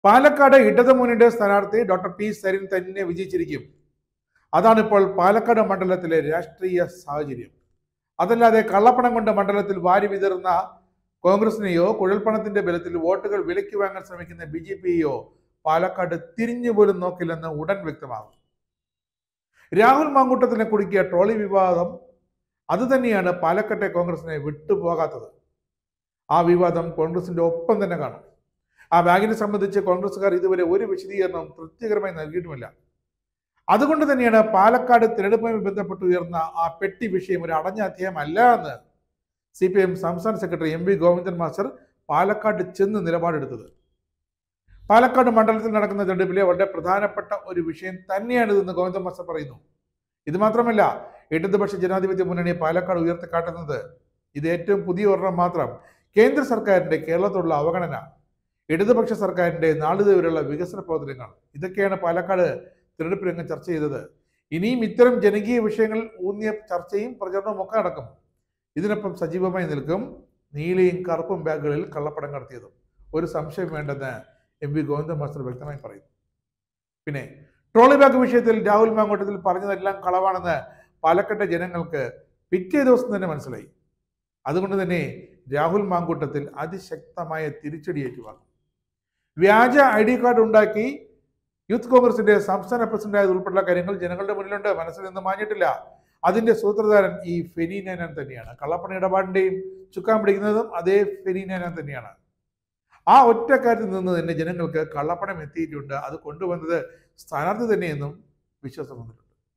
പാലക്കാട് ഇടതുമുന്നണിയുടെ സ്ഥാനാർത്ഥി doctor P Sarin തന്നെ വിജയിച്ചിരിക്കും അതാണ് ഇപ്പോൾ പാലക്കാട് മണ്ഡലത്തിലെ രാഷ്ട്രീയ സാഹചര്യം അതല്ലാതെ കള്ളപ്പണം കൊണ്ട് മണ്ഡലത്തിൽ വാരി വിതറുന്ന കോൺഗ്രസിനെയോ കുഴൽപ്പണത്തിന്റെ ബലത്തിൽ വോട്ടുകൾ വിലയ്ക്ക് വാങ്ങാൻ ശ്രമിക്കുന്ന ബി ജെ പിയെയോ പാലക്കാട് തിരിഞ്ഞു പോലും നോക്കില്ലെന്ന് ഉടൻ വ്യക്തമാകും രാഹുൽ മാങ്കൂട്ടത്തിനെ കുടുക്കിയ ട്രോളി വിവാദം അതുതന്നെയാണ് പാലക്കാട്ടെ കോൺഗ്രസിനെ വിട്ടുപോകാത്തത് ആ വിവാദം കോൺഗ്രസിന്റെ ഒപ്പം തന്നെ കാണും ആ ബാങ്കിനെ സംബന്ധിച്ച് കോൺഗ്രസ്സുകാർ ഇതുവരെ ഒരു വിശദീകരണവും തൃപ്തികരമായി നൽകിയിട്ടുമില്ല അതുകൊണ്ട് തന്നെയാണ് പാലക്കാട് തിരഞ്ഞെടുപ്പുമായി ബന്ധപ്പെട്ട് ഉയർന്ന ആ പെട്ടി വിഷയം ഒരു അടഞ്ഞ അധ്യായമല്ല എന്ന് സി പി എം സംസ്ഥാന secretary M V Govindan master Palakkad ചെന്ന് നിലപാടെടുത്തത് പാലക്കാട് മണ്ഡലത്തിൽ നടക്കുന്ന തെരഞ്ഞെടുപ്പിലെ വളരെ പ്രധാനപ്പെട്ട ഒരു വിഷയം തന്നെയാണിതെന്ന് ഗോവിന്ദൻ മാസ്റ്റർ പറയുന്നു ഇത് മാത്രമല്ല ഇടതുപക്ഷ ജനാധിപത്യ മുന്നണി പാലക്കാട് ഉയർത്തിക്കാട്ടുന്നത് ഇത് ഏറ്റവും പുതിയ ഒരെണ്ണം മാത്രം കേന്ദ്ര സർക്കാരിന്റെ കേരളത്തോടുള്ള അവഗണന ഇടതുപക്ഷ സർക്കാരിന്റെ നാളിതുവരെയുള്ള വികസന പ്രവർത്തനങ്ങൾ ഇതൊക്കെയാണ് പാലക്കാട് തിരഞ്ഞെടുപ്പ് രംഗം ചർച്ച ചെയ്തത് ഇനിയും ഇത്തരം ജനകീയ വിഷയങ്ങൾ ഊന്നിയ ചർച്ചയും പ്രചരണവും ഒക്കെ നടക്കും ഇതിനൊപ്പം സജീവമായി നിൽക്കും നീലയും കറുപ്പും ബാഗുകളിൽ കള്ളപ്പടം കടത്തിയതും ഒരു സംശയം വേണ്ടെന്ന് എം വി ഗോവിന്ദ മാസ്റ്റർ വ്യക്തമായി പറയുന്നു പിന്നെ ട്രോളി ബാഗ് വിഷയത്തിൽ രാഹുൽ മാങ്കോട്ടത്തിൽ പറഞ്ഞതെല്ലാം കളവാണെന്ന് പാലക്കാട്ടെ ജനങ്ങൾക്ക് പിറ്റേ ദിവസം തന്നെ മനസ്സിലായി അതുകൊണ്ട് തന്നെ രാഹുൽ മാങ്കൂട്ടത്തിൽ അതിശക്തമായ തിരിച്ചടി ഏറ്റുവാങ്ങും വ്യാജ ഐ ഡി കാർഡ് ഉണ്ടാക്കി യൂത്ത് കോൺഗ്രസിന്റെ സംസ്ഥാന പ്രസിഡന്റായത് ഉൾപ്പെടെയുള്ള കാര്യങ്ങൾ ജനങ്ങളുടെ മുന്നിലുണ്ട് മനസ്സിൽ നിന്ന് മാഞ്ഞിട്ടില്ല അതിന്റെ സൂത്രധാരൻ ഈ ഫെരീനാനൻ തന്നെയാണ് കള്ളപ്പണ ഇടപാടിന്റെയും ചുക്കാൻ പിടിക്കുന്നതും അതേ ഫെരീനാനൻ തന്നെയാണ് ആ ഒറ്റ കാര്യത്തിൽ നിന്ന് തന്നെ ജനങ്ങൾക്ക് കള്ളപ്പണം എത്തിയിട്ടുണ്ട് അത് കൊണ്ടുവന്നത് സ്ഥാനാർത്ഥി തന്നെയെന്നും വിശ്വാസം വന്നിട്ടുണ്ട്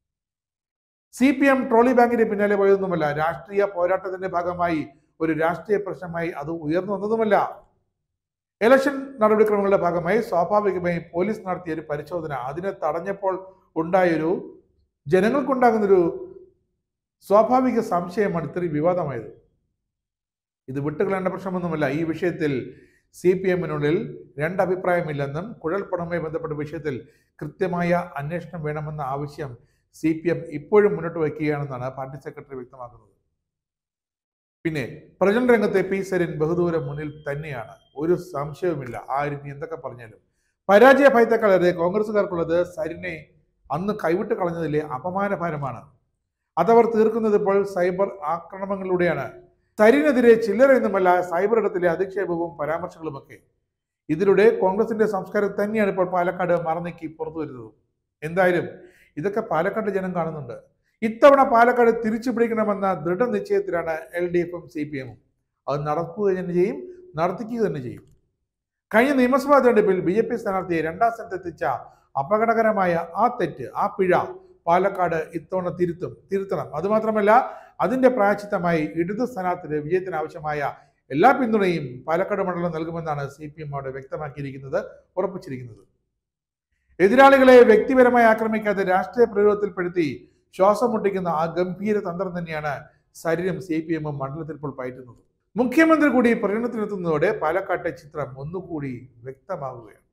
സി പി എം ട്രോളി ബാങ്കിന്റെ പിന്നാലെ പോയതൊന്നുമല്ല രാഷ്ട്രീയ പോരാട്ടത്തിന്റെ ഭാഗമായി ഒരു രാഷ്ട്രീയ പ്രശ്നമായി അത് ഉയർന്നു വന്നതുമല്ല ഇലക്ഷൻ നടപടിക്രമങ്ങളുടെ ഭാഗമായി സ്വാഭാവികമായി പോലീസ് നടത്തിയ ഒരു പരിശോധന അതിനെ തടഞ്ഞപ്പോൾ ഉണ്ടായൊരു ജനങ്ങൾക്കുണ്ടാകുന്നൊരു സ്വാഭാവിക സംശയമാണ് ഇത്രയും വിവാദമായത് ഇത് വിട്ടുകളയേണ്ട പ്രശ്നമൊന്നുമല്ല ഈ വിഷയത്തിൽ സി പി എമ്മിനുള്ളിൽ രണ്ടഭിപ്രായമില്ലെന്നും കുഴൽപ്പണവുമായി ബന്ധപ്പെട്ട വിഷയത്തിൽ കൃത്യമായ അന്വേഷണം വേണമെന്ന ആവശ്യം സി പി എം ഇപ്പോഴും മുന്നോട്ട് വയ്ക്കുകയാണെന്നാണ് പാർട്ടി സെക്രട്ടറി വ്യക്തമാക്കുന്നത് പിന്നെ പ്രചരണ രംഗത്തെ പി സരിൻ ബഹുദൂരം മുന്നിൽ തന്നെയാണ് ഒരു സംശയവുമില്ല ആരും ഇനി എന്തൊക്കെ പറഞ്ഞാലും പരാജയ ഭയത്തെക്കാളേറെ കോൺഗ്രസുകാർക്കുള്ളത് സരിനെ അന്ന് കൈവിട്ട് കളഞ്ഞതിലെ അപമാനഭാരമാണ് അതവർ തീർക്കുന്നത് ഇപ്പോൾ സൈബർ ആക്രമണങ്ങളിലൂടെയാണ് സരിനെതിരെ ചില്ലറയൊന്നുമല്ല സൈബർ ഇടത്തിലെ അധിക്ഷേപവും പരാമർശങ്ങളുമൊക്കെ ഇതിലൂടെ കോൺഗ്രസിന്റെ സംസ്കാരം തന്നെയാണ് ഇപ്പോൾ പാലക്കാട് മറന്നേക്കി പുറത്തു വരുന്നത് എന്തായാലും ഇതൊക്കെ പാലക്കാട് ജനം കാണുന്നുണ്ട് ഇത്തവണ പാലക്കാട് തിരിച്ചു പിടിക്കണമെന്ന ദൃഢനിശ്ചയത്തിലാണ് എൽ ഡി എഫും സി പി എമ്മും അത് നടക്കുക തന്നെ ചെയ്യും നടത്തിക്കുക തന്നെ ചെയ്യും കഴിഞ്ഞ നിയമസഭാ തെരഞ്ഞെടുപ്പിൽ ബി ജെ പി സ്ഥാനാർത്ഥിയെ രണ്ടാം സ്ഥാനത്തെത്തിച്ച അപകടകരമായ ആ തെറ്റ് ആ പിഴ പാലക്കാട് ഇത്തവണ തിരുത്തും തിരുത്തണം അതുമാത്രമല്ല അതിന്റെ പ്രായച്ചിത്തമായി ഇടതു സ്ഥാനാർത്ഥിയുടെ വിജയത്തിന് ആവശ്യമായ എല്ലാ പിന്തുണയും പാലക്കാട് മണ്ഡലം നൽകുമെന്നാണ് സി പി എം അവിടെ വ്യക്തമാക്കിയിരിക്കുന്നത് ഉറപ്പിച്ചിരിക്കുന്നത് എതിരാളികളെ വ്യക്തിപരമായി ആക്രമിക്കാതെ രാഷ്ട്രീയ പ്രയോഗത്തിൽപ്പെടുത്തി ശ്വാസം മുട്ടിക്കുന്ന ആ ഗംഭീര തന്ത്രം തന്നെയാണ് സരിനും സി പി എമ്മും മണ്ഡലത്തിൽ ഇപ്പോൾ പയറ്റുന്നത് മുഖ്യമന്ത്രി കൂടി പ്രചരണത്തിനെത്തുന്നതോടെ പാലക്കാട്ടെ ചിത്രം ഒന്നുകൂടി വ്യക്തമാവുകയാണ്